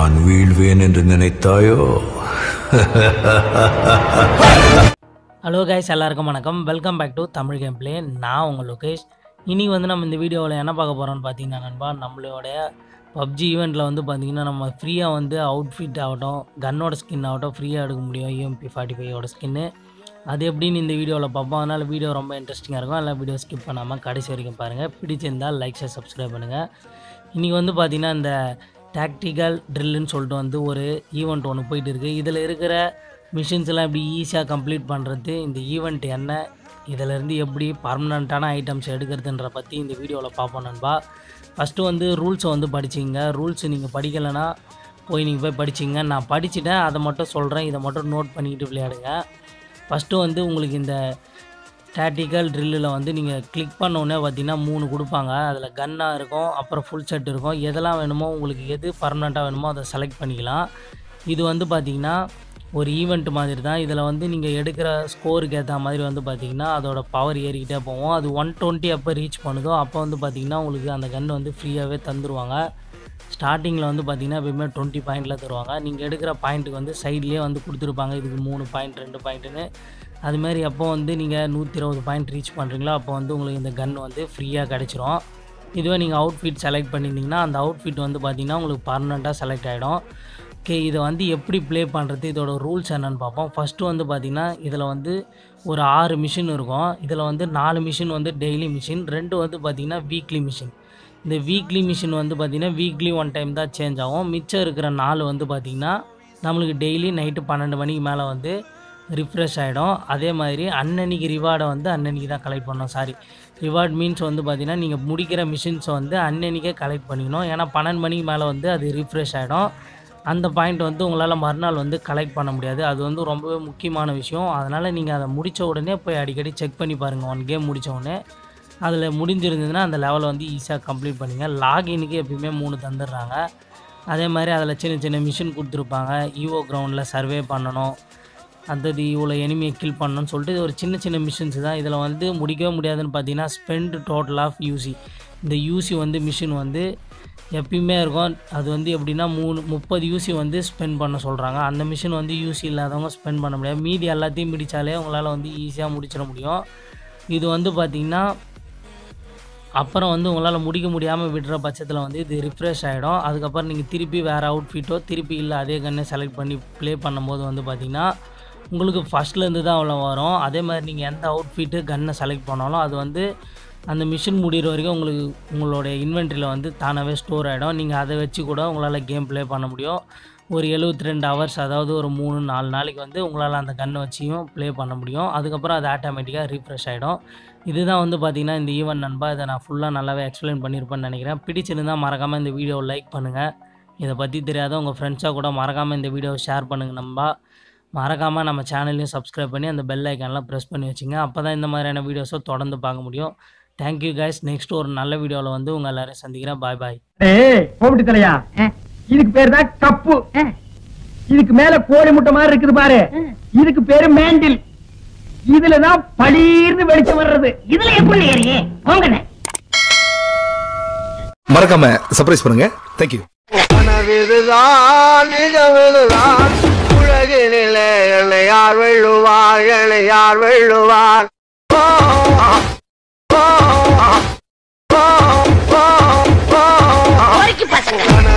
நான் வீழ்வேன் என்று நினைத்தாயோ ஹலோ கைஸ் எல்லாருக்கும் வணக்கம் welcome back to Tamil game play நான் உங்கள் லோகேஷ் இன்னைக்கு வந்து நம்ம இந்த வீடியோவில் என்ன பார்க்க போகிறோம்னு பார்த்தீங்கன்னா நண்பா நம்மளுடைய பப்ஜி ஈவெண்ட்டில் வந்து பார்த்தீங்கன்னா நம்ம ஃப்ரீயாக வந்து அவுட்ஃபிட் ஆகட்டும் கன்னோட ஸ்கின் ஆகட்டும் ஃப்ரீயாக எடுக்க முடியும் யூஎம்பி ஃபார்ட்டி ஃபைவோட ஸ்கின்னு அது எப்படின்னு இந்த வீடியோவில் பார்ப்போம் அதனால் வீடியோ ரொம்ப இன்ட்ரெஸ்டிங்காக இருக்கும் எல்லாம் வீடியோ ஸ்கிப் பண்ணாமல் கடைசி வரைக்கும் பாருங்கள் பிடிச்சிருந்தால் லைக் ஷேர் சப்ஸ்கிரைப் பண்ணுங்கள் இன்றைக்கி வந்து பார்த்திங்கன்னா இந்த டாக்டிக்கல் ட்ரில்லுன்னு சொல்லிட்டு வந்து ஒரு ஈவெண்ட் ஒன்று போயிட்டு இருக்குது இதில் இருக்கிற மிஷின்ஸ் எல்லாம் எப்படி ஈஸியாக கம்ப்ளீட் பண்ணுறது இந்த ஈவெண்ட் என்ன இதிலேருந்து எப்படி பர்மனண்ட்டான ஐட்டம்ஸ் எடுக்கிறதுன்ற பற்றி இந்த வீடியோவில் பார்ப்போம் நண்பா ஃபஸ்ட்டு வந்து ரூல்ஸை வந்து படிச்சிங்க ரூல்ஸ் நீங்கள் படிக்கலைன்னா போய் நீங்கள் போய் படிச்சிங்க நான் படிச்சுட்டேன் அதை மட்டும் சொல்கிறேன் இதை மட்டும் நோட் பண்ணிக்கிட்டு விளையாடுங்க ஃபஸ்ட்டு வந்து உங்களுக்கு இந்த டாக்டிக்கல் ட்ரில்லில் வந்து நீங்கள் கிளிக் பண்ண உடனே பார்த்தீங்கன்னா மூணு கொடுப்பாங்க அதில் கன்னாக இருக்கும் அப்புறம் ஃபுல் செட் இருக்கும் எதெல்லாம் வேணுமோ உங்களுக்கு எது பர்மனெண்ட்டாக வேணுமோ அதை செலக்ட் பண்ணிக்கலாம் இது வந்து பார்த்திங்கன்னா ஒரு ஈவெண்ட் மாதிரி தான் இதில் வந்து நீங்கள் எடுக்கிற ஸ்கோருக்கு ஏற்ற மாதிரி வந்து பார்த்திங்கன்னா அதோட பவர் ஏறிக்கிட்டே போகும் அது ஒன் டுவெண்ட்டி எப்போ ரீச் பண்ணுதோ அப்போ வந்து பார்த்திங்கன்னா உங்களுக்கு அந்த கன் வந்து ஃப்ரீயாகவே தந்துருவாங்க ஸ்டார்டிங்கில் வந்து பார்த்திங்கன்னா எப்பயுமே டுவெண்ட்டி பாயிண்டில் தருவாங்க நீங்கள் எடுக்கிற பாயிண்ட்டுக்கு வந்து சைட்லேயே வந்து கொடுத்துருப்பாங்க இதுக்கு மூணு பாயிண்ட் ரெண்டு பாயிண்ட்டுன்னு அதுமாரி எப்போ வந்து நீங்கள் நூற்றி இருபது பாயிண்ட் ரீச் பண்ணுறீங்களோ அப்போ வந்து உங்களுக்கு இந்த கன் வந்து ஃப்ரீயாக கிடச்சிரும் இதுவே நீங்கள் அவுட்ஃபிட் செலக்ட் பண்ணியிருந்தீங்கன்னா அந்த அவுட்ஃபிட் வந்து பார்த்திங்கன்னா உங்களுக்கு பர்மனெண்ட்டாக செலக்ட் ஆகிடும் ஓகே இதை வந்து எப்படி ப்ளே பண்ணுறது இதோட ரூல்ஸ் என்னென்னு பார்ப்போம் ஃபஸ்ட்டு வந்து பார்த்திங்கன்னா இதில் வந்து ஒரு ஆறு மிஷின் இருக்கும் இதில் வந்து நாலு மிஷின் வந்து டெய்லி மிஷின் ரெண்டு வந்து பார்த்திங்கன்னா வீக்லி மிஷின் இந்த வீக்லி மிஷின் வந்து பார்த்திங்கன்னா வீக்லி ஒன் டைம் தான் சேஞ்ச் ஆகும் மிச்சம் இருக்கிற நாள் வந்து பார்த்திங்கன்னா நம்மளுக்கு டெய்லி நைட்டு பன்னெண்டு மணிக்கு மேலே வந்து ரிஃப்ரெஷ் ஆகிடும் அதே மாதிரி அன்னன்னைக்கு ரிவார்டை வந்து அன்னன்னைக்கு தான் கலெக்ட் பண்ணணும் சாரி ரிவார்ட் மீன்ஸ் வந்து பார்த்திங்கன்னா நீங்கள் முடிக்கிற மிஷின்ஸை வந்து அன்னன்னைக்கே கலெக்ட் பண்ணிக்கணும் ஏன்னா பன்னெண்டு மணிக்கு மேலே வந்து அது ரிஃப்ரெஷ் ஆகிடும் அந்த பாயிண்ட் வந்து உங்களால் மறுநாள் வந்து கலெக்ட் பண்ண முடியாது அது வந்து ரொம்பவே முக்கியமான விஷயம் அதனால் நீங்கள் அதை முடித்த உடனே போய் அடிக்கடி செக் பண்ணி பாருங்கள் ஒன் கேம் முடித்த உடனே அதில் முடிஞ்சிருந்ததுன்னா அந்த லெவலை வந்து ஈஸியாக கம்ப்ளீட் பண்ணிங்க லாகினுக்கு எப்பயுமே மூணு தந்துடுறாங்க அதே மாதிரி அதில் சின்ன சின்ன மிஷின் கொடுத்துருப்பாங்க ஈவோ கிரவுண்டில் சர்வே பண்ணணும் அடுத்தது இவ்வளோ எனிமியை கில் பண்ணணும்னு சொல்லிட்டு இது ஒரு சின்ன சின்ன மிஷின்ஸ் தான் இதில் வந்து முடிக்கவே முடியாதுன்னு பார்த்தீங்கன்னா ஸ்பெண்ட் டோட்டல் ஆஃப் யூசி இந்த யூசி வந்து மிஷின் வந்து எப்பயுமே இருக்கும் அது வந்து எப்படின்னா மூணு முப்பது யூசி வந்து ஸ்பெண்ட் பண்ண சொல்கிறாங்க அந்த மிஷின் வந்து யூசி இல்லாதவங்க ஸ்பெண்ட் பண்ண முடியாது மீதி எல்லாத்தையும் பிடிச்சாலே உங்களால் வந்து ஈஸியாக முடிச்சிட முடியும் இது வந்து பார்த்திங்கன்னா அப்புறம் வந்து உங்களால் முடிக்க முடியாமல் விடுற பட்சத்தில் வந்து இது ரிஃப்ரெஷ் ஆகிடும் அதுக்கப்புறம் நீங்கள் திருப்பி வேறு அவுட்ஃபிட்டோ திருப்பி இல்லை அதே கண்ணை செலக்ட் பண்ணி ப்ளே பண்ணும்போது வந்து பார்த்திங்கன்னா உங்களுக்கு ஃபஸ்ட்லேருந்து தான் அவ்வளோ வரும் அதே மாதிரி நீங்கள் எந்த அவுட்ஃபிட்டு கன்னை செலக்ட் பண்ணாலும் அது வந்து அந்த மிஷின் முடிகிற வரைக்கும் உங்களுக்கு உங்களுடைய இன்வென்ட்ரியில் வந்து தானாகவே ஸ்டோர் ஆகிடும் நீங்கள் அதை வச்சு கூட உங்களால் கேம் ப்ளே பண்ண முடியும் ஒரு எழுபத்தி ரெண்டு ஹவர்ஸ் அதாவது ஒரு மூணு நாலு நாளைக்கு வந்து உங்களால் அந்த கன்னை வச்சியும் ப்ளே பண்ண முடியும் அதுக்கப்புறம் அது ஆட்டோமேட்டிக்காக ரீஃப்ரெஷ் ஆகிடும் இதுதான் வந்து பார்த்திங்கன்னா இந்த ஈவெண்ட் நண்பா இதை நான் ஃபுல்லாக நல்லாவே எக்ஸ்பிளைன் பண்ணியிருப்பேன்னு நினைக்கிறேன் பிடிச்சிருந்தால் மறக்காமல் இந்த வீடியோவை லைக் பண்ணுங்கள் இதை பற்றி தெரியாத உங்கள் ஃப்ரெண்ட்ஸாக கூட மறக்காமல் இந்த வீடியோவை ஷேர் பண்ணுங்கள் நண்பா மறக்காமல் நம்ம சேனல்லையும் சப்ஸ்கிரைப் பண்ணி அந்த பெல் ஐக்கான்லாம் ப்ரெஸ் பண்ணி வச்சுங்க அப்போ தான் இந்த மாதிரியான வீடியோஸை தொடர்ந்து பார்க்க முடியும் தேங்க்யூ கைஸ் நெக்ஸ்ட் ஒரு நல்ல வீடியோவில் வந்து உங்கள் எல்லாரையும் சந்திக்கிறேன் பாய் பாய் ஏய் கோபிட்டு தலையா இதுக்கு பேர் தான் கப்பு இதுக்கு மேல கோழி முட்டை மாதிரி இருக்குது பாரு இதுக்கு பேரு மேண்டில் இதுலதான் பளீர்னு வெளிச்சம் வர்றது இதுல எப்படி ஏறியே போங்கண்ணே மறக்காம சர்ப்ரைஸ் பண்ணுங்க தேங்க்யூ கனவிதுதான் நிஜமிதுதான் உலகினிலே என்னை யார் வெல்லுவார் என்னை யார் வெல்லுவார் ஓ, ஓ, ஓ, ஓ, ஓ, ஓ. பொறுக்கி பசங்க கனவிதுதான்